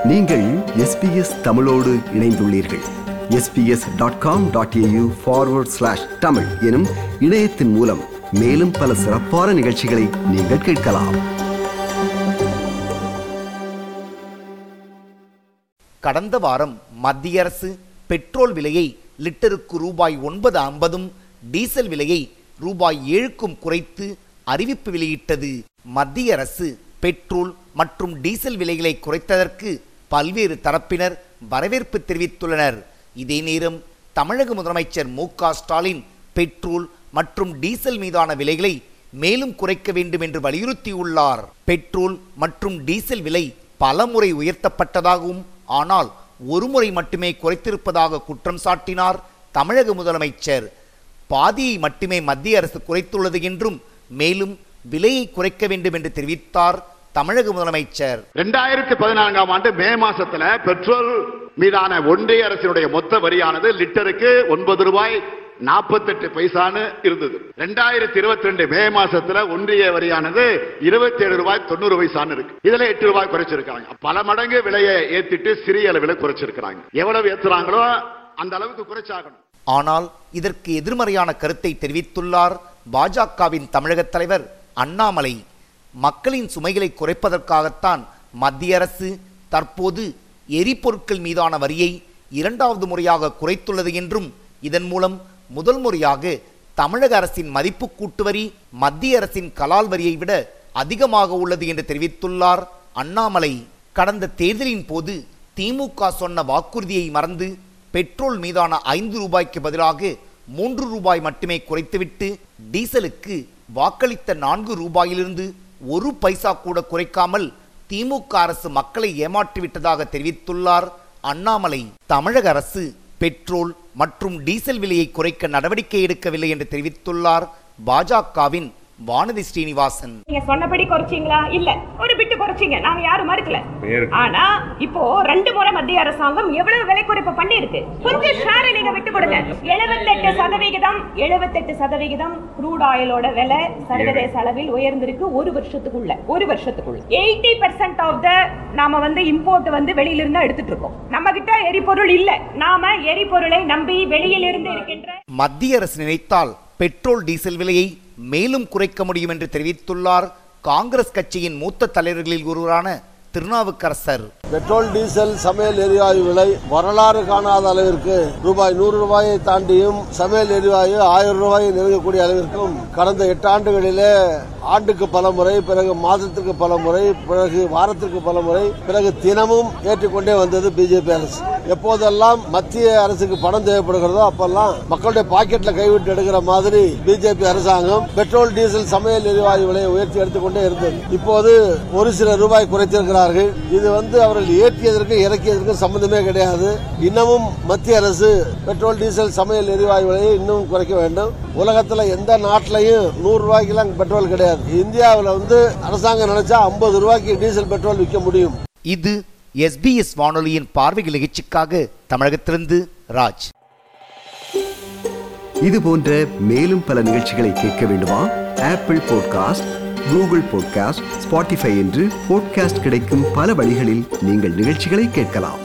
நீங்கள் எஸ்பிஎஸ் தமிழோடு இணைந்துள்ளீர்கள் SBS dot com dot AU forward slash Tamil எனும் இணையத்தின் மூலம் மேலும் பல சிறப்பான நிகழ்ச்சிகளை நீங்கள் கேட்கலாம் கடந்த வாரம் மத்திய அரசு பெட்ரோல் விலையை லிட்டருக்கு ரூபாய் ஒன்பது ஐம்பதும் டீசல் விலையை ரூபாய் ஏழுக்கும் குறைத்து அறிவிப்பு வெளியிட்டது மத்திய அரசு பெட்ரோல் மற்றும் டீசல் விலைகளை குறைத்ததற்கு பல்வேறு தரப்பினர் வரவேற்பு தெரிவித்துள்ளனர் இதே நேரம் தமிழக முதலமைச்சர் மு க ஸ்டாலின் பெட்ரோல் மற்றும் டீசல் மீதான விலைகளை மேலும் குறைக்க வேண்டும் என்று வலியுறுத்தியுள்ளார் பெட்ரோல் மற்றும் டீசல் விலை பலமுறை உயர்த்தப்பட்டதாகவும் ஆனால் ஒருமுறை மட்டுமே குறைத்திருப்பதாக குற்றம் சாட்டினார் தமிழக முதலமைச்சர் பாதியை மட்டுமே மத்திய அரசு குறைத்துள்ளது என்றும் மேலும் விலையை குறைக்க வேண்டும் என்று தெரிவித்தார் தமிழக முதலமைச்சர் ரெண்டாயிரத்தி பதினான்காம் ஆண்டு மே மாசத்துல பெட்ரோல் மீதான ஒன்றிய அரசினுடைய மொத்த வரியானது லிட்டருக்கு ஒன்பது ரூபாய் நாற்பத்தெட்டு பைசான்னு இருந்தது ரெண்டாயிரத்தி இருபத்தி ரெண்டு மே மாசத்துல ஒன்றிய வரியானது இருபத்தி ஏழு ரூபாய் தொண்ணூறு பைசான்னு இருக்கு இதுல எட்டு ரூபாய் குறைச்சிருக்காங்க பல மடங்கு விலையை ஏத்திட்டு சிறிய அளவில் குறைச்சிருக்கிறாங்க எவ்வளவு ஏத்துறாங்களோ அந்த அளவுக்கு குறைச்சாகணும் ஆனால் இதற்கு எதிர்மறையான கருத்தை தெரிவித்துள்ளார் பாஜகவின் தமிழக தலைவர் அண்ணாமலை மக்களின் சுமைகளை குறைப்பதற்காகத்தான் மத்திய அரசு தற்போது எரிபொருட்கள் மீதான வரியை இரண்டாவது முறையாக குறைத்துள்ளது என்றும் இதன் மூலம் முதல் முறையாக தமிழக அரசின் மதிப்பு கூட்டு வரி மத்திய அரசின் கலால் வரியை விட அதிகமாக உள்ளது என்று தெரிவித்துள்ளார் அண்ணாமலை கடந்த தேர்தலின் போது திமுக சொன்ன வாக்குறுதியை மறந்து பெட்ரோல் மீதான ஐந்து ரூபாய்க்கு பதிலாக மூன்று ரூபாய் மட்டுமே குறைத்துவிட்டு டீசலுக்கு வாக்களித்த நான்கு ரூபாயிலிருந்து ஒரு பைசா கூட குறைக்காமல் திமுக அரசு மக்களை ஏமாற்றிவிட்டதாக தெரிவித்துள்ளார் அண்ணாமலை தமிழக அரசு பெட்ரோல் மற்றும் டீசல் விலையை குறைக்க நடவடிக்கை எடுக்கவில்லை என்று தெரிவித்துள்ளார் பாஜகவின் வானதி ஸ்ரீனிவாசன் நீங்க சொன்னபடி குறைச்சீங்களா இல்ல ஒரு பிட்டு குறைச்சீங்க நாங்க யாரும் மறுக்கல ஆனா இப்போ ரெண்டு முறை மத்திய அரசாங்கம் எவ்வளவு விலை குறைப்பு பண்ணிருக்கு கொஞ்சம் ஷேரை நீங்க விட்டு கொடுங்க 78% சதவிகிதம் 78% சதவிகிதம் க்ரூட் ஆயிலோட விலை சர்வதேச அளவில் உயர்ந்திருக்கு ஒரு வருஷத்துக்குள்ள ஒரு வருஷத்துக்குள்ள எயிட்டி பெர்சென்ட் ஆஃப் த நாம வந்து இம்போர்ட் வந்து வெளியில இருந்து எடுத்துட்டு இருக்கோம் நம்ம கிட்ட எரிபொருள் இல்ல நாம எரிபொருளை நம்பி வெளியிலிருந்து இருக்கின்ற மத்திய அரசு நினைத்தால் பெட்ரோல் டீசல் விலையை மேலும் குறைக்க முடியும் என்று தெரிவித்துள்ளார் காங்கிரஸ் கட்சியின் மூத்த தலைவர்களில் ஒருவரான திருநாவுக்கரசர் பெட்ரோல் டீசல் சமையல் எரிவாயு விலை வரலாறு காணாத அளவிற்கு ரூபாய் நூறு ரூபாயை தாண்டியும் சமையல் எரிவாயு ஆயிரம் ரூபாயை நெருங்கக்கூடிய அளவிற்கும் கடந்த எட்டு ஆண்டுகளிலே ஆண்டுக்கு பல முறை பிறகு மாதத்திற்கு பல முறை பிறகு வாரத்திற்கு பல முறை பிறகு தினமும் ஏற்றிக்கொண்டே வந்தது பிஜேபி அரசு எப்போதெல்லாம் மத்திய அரசுக்கு பணம் தேவைப்படுகிறதோ அப்பெல்லாம் மக்களுடைய பாக்கெட்ல கைவிட்டு எடுக்கிற மாதிரி பிஜேபி அரசாங்கம் பெட்ரோல் டீசல் சமையல் எரிவாயு விலையை உயர்த்தி எடுத்துக்கொண்டே இருந்தது இப்போது ஒரு சில ரூபாய் குறைத்திருக்கிறார்கள் இது வந்து அவர்கள் ஏற்றியதற்கு இறக்கியதற்கு சம்பந்தமே கிடையாது இன்னமும் மத்திய அரசு பெட்ரோல் டீசல் சமையல் எரிவாயு விலையை இன்னும் குறைக்க வேண்டும் உலகத்துல எந்த நாட்டிலையும் நூறு ரூபாய்க்கெல்லாம் பெட்ரோல் கிடையாது இந்தியாவில் வந்து அரசாங்கம் நினைச்சா ஐம்பது ரூபாய்க்கு டீசல் பெட்ரோல் விற்க முடியும் இது எஸ்பிஎஸ் வானொலியின் பார்வை நிகழ்ச்சிக்காக தமிழகத்திலிருந்து ராஜ் இது போன்ற மேலும் பல நிகழ்ச்சிகளை கேட்க வேண்டுமா Apple podcast Google podcast Spotify என்று பாட்காஸ்ட் கிடைக்கும் பல வழிகளில் நீங்கள் நிகழ்ச்சிகளை கேட்கலாம்